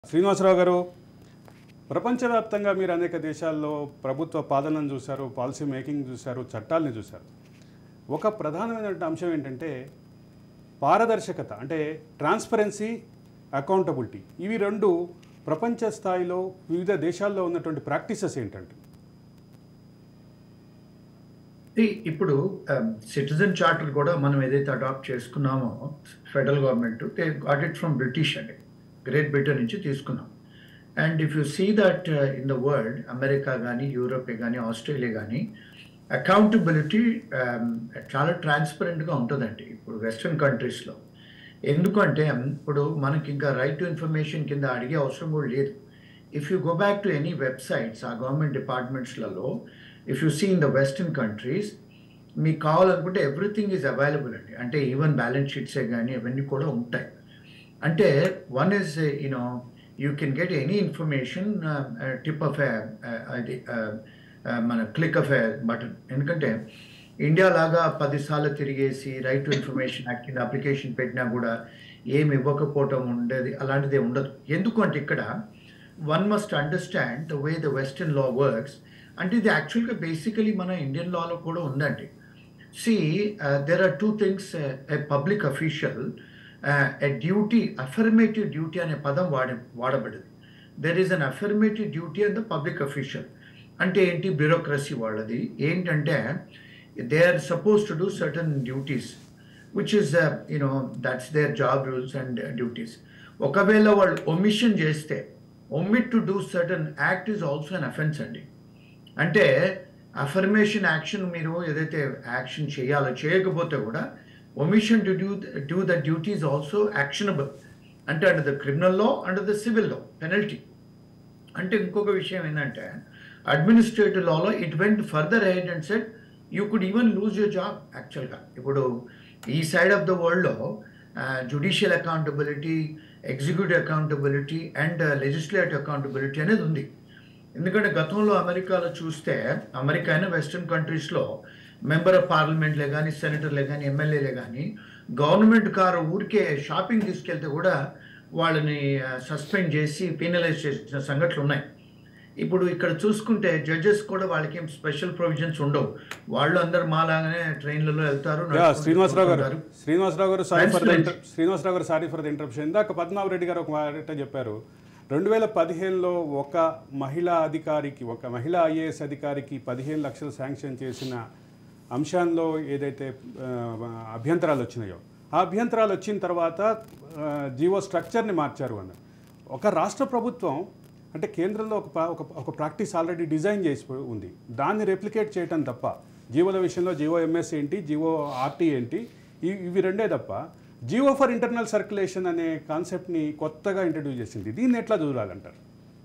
శ్రీనివాసరావు గారు ప్రపంచవ్యాప్తంగా మీరు అనేక దేశాల్లో ప్రభుత్వ పాలనను చూశారు పాలసీ మేకింగ్ చూశారు చట్టాలని చూశారు ఒక ప్రధానమైనటువంటి అంశం ఏంటంటే పారదర్శకత అంటే ట్రాన్స్పరెన్సీ అకౌంటబిలిటీ ఇవి రెండు ప్రపంచ స్థాయిలో వివిధ దేశాల్లో ఉన్నటువంటి ప్రాక్టీసెస్ ఏంటంటే ఈ- ఇప్పుడు సిటిజన్ చార్టర్ కూడా మనం ఏదైతే అడాప్ట్ చేసుకున్నామో federal government they got it from British అండి గ్రేట్ బ్రిటన్ నుంచి తీసుకున్నాం and if you see that in the world America కానీ యూరోపే కానీ ఆస్ట్రేలియా కానీ అకౌంటబిలిటీ చాలా ట్రాన్స్పరెంట్గా ఉంటుందండి ఇప్పుడు వెస్ట్రన్ కంట్రీస్లో ఎందుకంటే ఇప్పుడు మనకి ఇంకా రైట్ టు ఇన్ఫర్మేషన్ కింద అడిగే అవసరం కూడా లేదు if you go back to any websites ఆ గవర్నమెంట్ డిపార్ట్మెంట్స్లలో if you see in the western countries మీకు కావాలనుకుంటే ఎవ్రీథింగ్ ఈజ్ అవైలబుల్ అండి అంటే ఈవెన్ బ్యాలెన్స్ షీట్సే కానీ అవన్నీ కూడా ఉంటాయి అంటే one is you know you can get any information tip of అది uh, uh, మన క్లిక్ ఆఫ్ ఎ బటన్ ఎందుకంటే ఇండియా లాగా పదిసార్లు తిరిగేసి రైట్ టు ఇన్ఫర్మేషన్ యాక్ట్ కింద అప్లికేషన్ పెట్టినా కూడా ఏమి ఇవ్వకపోవటం ఉండేది అలాంటిది ఉండదు ఎందుకంటే ఇక్కడ one must understand the way the western law works అంటే ఇది యాక్చువల్గా బేసికలీ మన ఇండియన్ లాలో కూడా ఉందండి see there are two things a public official a duty affirmative duty అనే పదం వాడ వాడబడింది there is an affirmative duty and the public official అంటే ఏంటి బ్యూరోక్రసీ వాళ్ళది ఏంటంటే they are suppose to do certain duties which is you know that's their job rules and duties ఒకవేళ వాళ్ళు ఒమిషన్ చేస్తే omit to do certain act is also an offence అండి అంటే affirmation action మీరు ఏదైతే యాక్షన్ చేయాలో చేయకపోతే కూడా omission to do do the duty is also actionable అంటే under the criminal law under the civil law penalty అంటే ఇంకొక విషయం ఏంటంటే అడ్మినిస్ట్రేటివ్ లాలో it went further head and said you could even lose your job యాక్చువల్గా ఇప్పుడు ఈ side of the వరల్డ్లో judicial accountability executive accountability and legislative accountability అనేది ఉంది ఎందుకంటే గతంలో అమెరికాలో చూస్తే అమెరికా అయినా వెస్ట్రన్ కంట్రీస్లో మెంబర్ ఆఫ్ పార్లమెంట్లే కానీ సెనేటర్లే కానీ ఎమ్మెల్యేలే కానీ గవర్నమెంట్ కారు ఊరికే షాపింగ్ తీసుకెళ్తే కూడా వాళ్ళని సస్పెండ్ చేసి పీనలైజ్ చేసిన సంఘటనలు ఉన్నాయి ఇప్పుడు ఇక్కడ చూసుకుంటే జడ్జెస్ కూడా వాళ్ళకి ఏం స్పెషల్ ప్రొవిజన్స్ ఉండవు వాళ్ళు అందరు మాలాగానే ట్రైన్లలో వెళ్తారు యా నడుచుకుంటూ శ్రీనివాసరావు గారు పోతుంటారు. శ్రీనివాసరావు గారు sorry for the Transparency. Srinivasa Rao గారు సారీ ఫర్ ద ఇంటరప్షన్ ఇందాక పద్మావతి రెడ్డి గారు ఒక మాట చెప్పారు రెండు వేల పదిహేనులో ఒక మహిళా అధికారికి ఒక మహిళా ఐఏఎస్ అధికారికి పదిహేను లక్షలు శాంక్షన్ చేసిన అంశాల్లో ఏదైతే ఆ, అభ్యంతరాలు వచ్చినాయో ఆ అభ్యంతరాలు వచ్చిన తర్వాత ఆ, జీవో స్ట్రక్చర్ని మార్చారు అన్న ఒక రాష్ట్ర ప్రభుత్వం అంటే కేంద్రంలో ఒక పా- ఒక ఒక ప్రాక్టీస్ ఆల్రెడీ డిజైన్ చేసి ఉంది దాన్ని రెప్లికేట్ చేయటం తప్ప జీవోల విషయంలో జీవో ఎంఎస్ ఏంటి జీవో ఆర్టీ ఏంటి ఇవి ఇవి రెండే తప్ప జీవో ఫర్ ఇంటర్నల్ సర్క్యులేషన్ అనే కాన్సెప్ట్ని కొత్తగా ఇంట్రడ్యూస్ చేసింది దీన్ని ఎట్లా చూడాలంటారు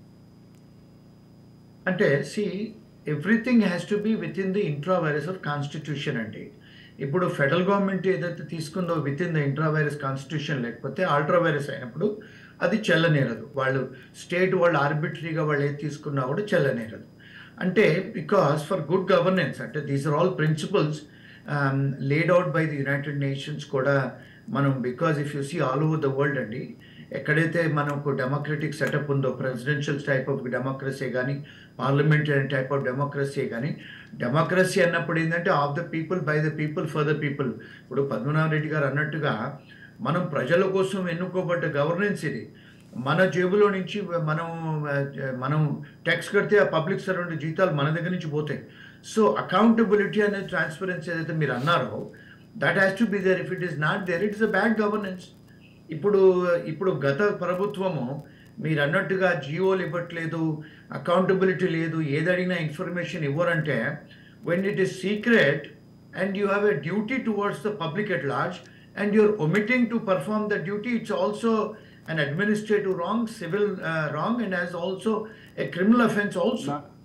అంటే see everything has to be within the intra vires of constitution అండి ఇప్పుడు ఫెడరల్ గవర్నమెంట్ ఏదైతే తీసుకుందో within the intra vires constitution లేకపోతే ఆల్ట్రా వైరస్ అయినప్పుడు అది చెల్లనేరదు వాళ్ళు స్టేట్ వాళ్ళు ఆర్బిటరీగా వాళ్ళు ఏది తీసుకున్నా కూడా చెల్లనేరదు అంటే బికాస్ ఫర్ గుడ్ గవర్నెన్స్ అంటే these are all principles laid out by the United Nations కూడా మనం because if you see all over the world అండి ఎక్కడైతే మనకు డెమోక్రటిక్ సెటప్ ఉందో ప్రెసిడెన్షియల్ టైప్ ఆఫ్ డెమోక్రసీ కానీ పార్లమెంటరీ టైప్ ఆఫ్ డెమోక్రసీ కానీ democracy అన్నప్పుడు ఏంటంటే of the people by the people for the people ఇప్పుడు పద్మనాభ రెడ్డి గారు అన్నట్టుగా మనం ప్రజల కోసం ఎన్నుకోబడ్డ గవర్నెన్స్ ఇది మన జేబులో నుంచి మనం ఆ, మనం ట్యాక్స్ కడితే ఆ పబ్లిక్ సర్వెంట్ జీతాలు మన దగ్గర నుంచి పోతాయి సో అకౌంటబిలిటీ అనేది ట్రాన్స్పరెన్సీ ఏదైతే మీరు అన్నారో that has to be there if it is not there it is a bad governance ఇప్పుడు ఇప్పుడు గత ప్రభుత్వము మీరు అన్నట్టుగా జియోలు ఇవ్వట్లేదు అకౌంటబిలిటీ లేదు ఏది అడిగినా ఇన్ఫర్మేషన్ ఇవ్వరంటే when it is secret and you have a duty towards the public at large and you're omitting to perform the duty it's also an administrative wrong, civil uh, wrong, and as also a criminal offense also. నా-